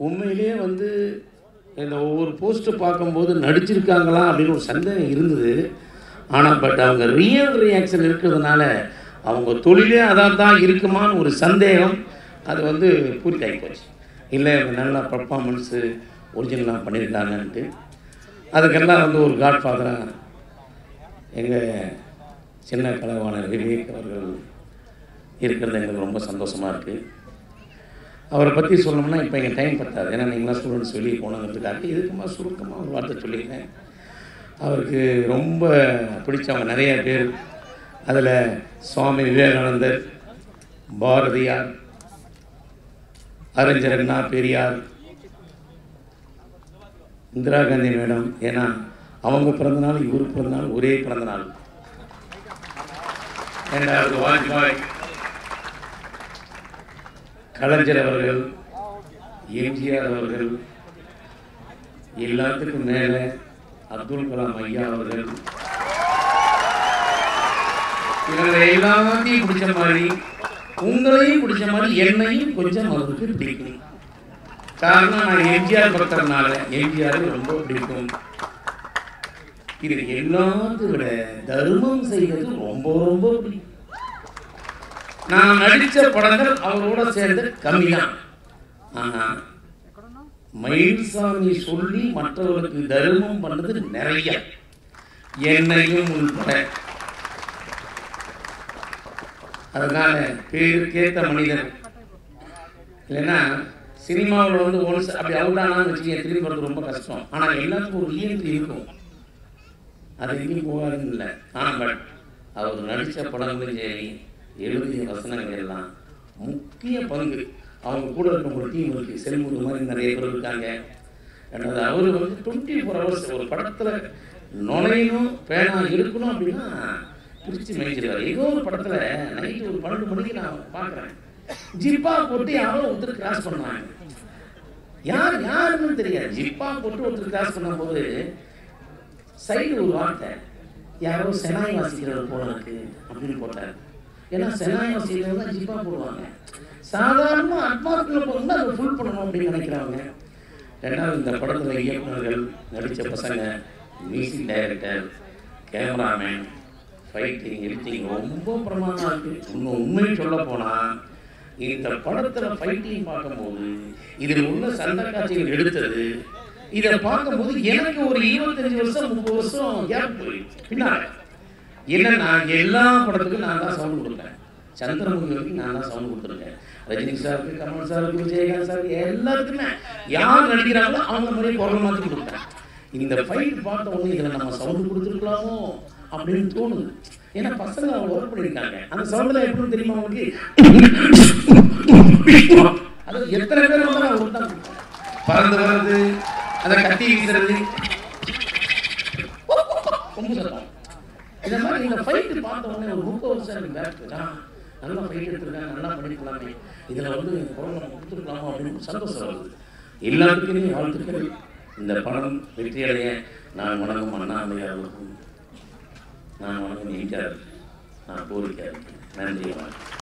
உண்மையிலேயே வந்து இந்த ஒவ்வொரு போஸ்ட்டு பார்க்கும்போது நடிச்சிருக்காங்களா அப்படின்னு ஒரு சந்தேகம் இருந்தது ஆனால் பட் அவங்க ரியல் ரியாக்ஷன் இருக்கிறதுனால அவங்க தொழிலே அதான் தான் இருக்குமான்னு ஒரு சந்தேகம் அது வந்து பூர்த்தி போச்சு இல்லை இவங்க நல்லா பர்ஃபார்மன்ஸு ஒரிஜினலாக பண்ணியிருக்காங்கன்ட்டு அதுக்கெல்லாம் வந்து ஒரு காட்ஃபாதராக எங்கள் சின்ன கலைவாணர் விவேக் அவர்கள் இருக்கிறது எங்களுக்கு ரொம்ப சந்தோஷமாக இருக்குது அவரை பற்றி சொல்லணும்னா இப்போ எங்கள் டைம் பத்தாது ஏன்னா நீங்களாம் ஸ்டூடெண்ட்ஸ் வெளியே போனதுக்காக இதுக்குமா சுருக்கமாக ஒரு வார்த்தை சொல்லியிருக்கேன் அவருக்கு ரொம்ப பிடிச்சவங்க நிறைய பேர் அதில் சுவாமி விவேகானந்தர் பாரதியார் அறிஞர் அண்ணா பெரியார் இந்திரா காந்தி மேடம் ஏன்னா அவங்க பிறந்தநாள் இவர் பிறந்தநாள் ஒரே பிறந்தநாள் ரெண்டாவது வாஜ்பாய் கலைஞர் அவர்கள் எம்ஜிஆர் அவர்கள் எல்லாத்துக்கும் மேலே அப்துல் கலாம் ஐயா அவர்கள் இவங்களை எல்லாத்தையும் பிடிச்ச மாதிரி உங்களையும் பிடிச்ச மாதிரி என்னையும் கொஞ்சம் அவருக்கு பிடிக்கும் காரணம் நான் எம்ஜிஆர் பக்தர்னால எம்ஜிஆர் ரொம்ப பிடிக்கும் இது எல்லாத்தையும் விட தர்மம் செய்வது ரொம்ப ரொம்ப பிடிக்கும் நான் நடித்த படங்கள் அவரோட சேர்ந்து கம்மி தான் ஆனால் மயில்சாமி சொல்லி மற்றவர்களுக்கு தர்மம் பண்ணது நிறைய என்னையும் உள்பட அதனால பேருக்கேற்ற மனிதன் இல்லைன்னா சினிமாவில் வந்து ஒன்ஸ் அப்படி அவுட் ஆனான்னு வச்சுக்கோங்க திரும்பி வர்றது ரொம்ப கஷ்டம் ஆனால் எல்லாத்துக்கும் ஒரு இயல்பு இருக்கும் அது எங்கேயும் போகாதுன்னு இல்லை ஆனால் பட் அவர் நடித்த படங்களும் சரி எழுதிய வசனங்கள் எல்லாம் முக்கிய பங்கு அவங்க கூட இருக்க ஒரு டீம் இருக்குது செல்முரு மாதிரி நிறைய பேர் இருக்காங்க ரெண்டாவது அவர் வந்து டுவெண்ட்டி ஃபோர் ஹவர்ஸ் ஒரு படத்தில் நுழையணும் பேனா இருக்கணும் அப்படின்னா பிடிச்சி மேய்ச்சிருக்காரு ஏதோ ஒரு படத்தில் நைட்டு ஒரு பன்னெண்டு மணிக்கு நான் பார்க்குறேன் ஜிப்பா போட்டு யாரோ ஒருத்தர் கிராஸ் பண்ணாங்க யார் யாருன்னு தெரியாது ஜிப்பா போட்டு ஒருத்தர் கிராஸ் பண்ணும்போது சைடு ஒரு வார்த்தை யாரோ செனாய் வாசிக்கிறவர் போல இருக்கு அப்படின்னு போட்டார் ஏன்னா செனாய் வாசிக்கிறவங்க தான் ஜிப்பா போடுவாங்க சாதாரணமாக அட்மாஸ்பியர் போகணும்னா அதை ஃபுல் பண்ணணும் அப்படின்னு நினைக்கிறாங்க ரெண்டாவது இந்த படத்தில் இயக்குநர்கள் நடித்த பசங்க music director cameraman fighting editing ரொம்ப பிரமாதமாக இருக்குது இன்னும் உண்மை சொல்ல போனால் இந்த படத்தில் ஃபைட்டிங் பார்க்கும்போது இதில் உள்ள சண்டை காட்சிகள் எடுத்தது இதை பார்க்கும்போது எனக்கு ஒரு இருபத்தஞ்சு வருஷம் முப்பது வருஷம் கேப் போயிடுச்சு பின்னால் என்னன்னா எல்லா படத்துக்கும் நான் தான் சவுண்ட் கொடுப்பேன் சந்திரமுகி வரைக்கும் நான் தான் சவுண்ட் கொடுத்துருக்கேன் ரஜினி சாருக்கு கமல் சாருக்கு விஜயகாந்த் சார் எல்லாத்துக்குமே யார் நடிக்கிறாங்களோ அவங்க மாதிரி குரல் மாதிரி கொடுப்பேன் இந்த ஃபைட் பார்த்த உடனே இதில் நம்ம சவுண்ட் கொடுத்துருக்கலாமோ அப்படின்னு தோணுது ஏன்னா பசங்க அவங்க ஒர்க் பண்ணியிருக்காங்க அந்த சவுண்டில் எப்படின்னு தெரியுமா அவங்களுக்கு அது எத்தனை பேர் வந்தாலும் அவர் தான் கொடுப்பாங்க. பறந்து வர்றது அதை கத்தி வீசுறது ரொம்ப சத்தம் இந்த மாதிரி இந்த ஃபைட்டு பார்த்த உடனே ஒரு முப்பது வருஷம் எனக்கு பேக் நல்லா ஃபைட் எடுத்துருக்காங்க நல்லா பண்ணிருக்கலாமே இதில் வந்து குரல் நம்ம கொடுத்துருக்கலாமா அப்படின்னு சந்தோஷம் வருது எல்லாத்துக்குமே வாழ்த்துக்கள் இந்த படம் வெற்றியடைய நான் வணங்கும் அண்ணாமலை அவர்களுக்கும் நான் வணங்கும் எம்ஜிஆர் நான் கோரிக்கை இருக்கேன் நன்றி வணக்கம்